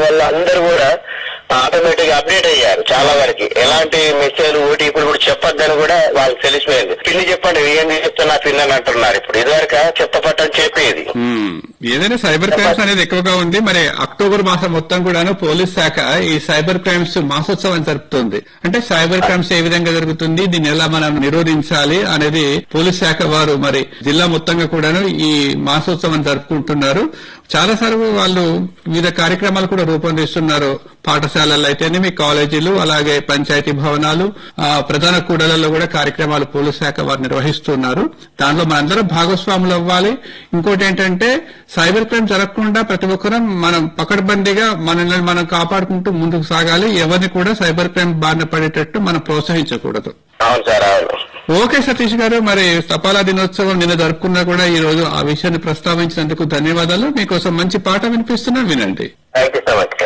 వల్ల అందరూ కూడా ఆటోమేటిక్ అప్డేట్ అయ్యారు చాలా వరకు ఎలాంటి మెసేజ్ ఓటీ ఇప్పుడు కూడా చెప్పొద్దని కూడా వాళ్ళకి తెలిసిపోయింది పిన్ని చెప్పండి ఏం చెప్తున్నా పిన్ని అని అంటున్నారు ఇప్పుడు ఇదివరకు చెప్పపట్టని చెప్పేది మ్మ్. ఏదైనా సైబర్ క్రైమ్స్ అనేది ఎక్కువగా ఉంది మరి అక్టోబర్ మాసం మొత్తం కూడాను పోలీస్ శాఖ ఈ సైబర్ క్రైమ్స్ మాసోత్సవం జరుపుతుంది అంటే సైబర్ క్రైమ్స్ ఏ విధంగా జరుగుతుంది దీన్ని ఎలా మనం నిరోధించాలి అనేది పోలీస్ శాఖ వారు మరి జిల్లా మొత్తంగా కూడాను ఈ మాసోత్సవం జరుపుకుంటున్నారు చాలా సార్లు వాళ్ళు వివిధ కార్యక్రమాలు కూడా రూపొందిస్తున్నారు పాఠశాలల్లో అయితేనేమి కాలేజీలు అలాగే పంచాయతీ భవనాలు ఆ, ప్రధాన కూడలలో కూడా కార్యక్రమాలు పోలీస్ శాఖ వారు నిర్వహిస్తున్నారు దానిలో మనందరం భాగస్వాములు అవ్వాలి ఇంకోటి ఏంటంటే సైబర్ క్రైమ్ జరగకుండా ప్రతి ఒక్కరం మనం పకడ్బందీగా మనల్ని మనం కాపాడుకుంటూ ముందుకు సాగాలి ఎవరిని కూడా సైబర్ క్రైమ్ బారిన పడేటట్టు మనం ప్రోత్సహించకూడదు అవును సార్ అవును ఓకే సతీష్ గారు మరి తపాలా దినోత్సవం నిన్న జరుపుకున్నా కూడా ఈ రోజు ఆ విషయాన్ని ప్రస్తావించినందుకు ధన్యవాదాలు మీకోసం మంచి పాట వినిపిస్తున్నా వినండి థ్యాంక్ యూ సో మచ్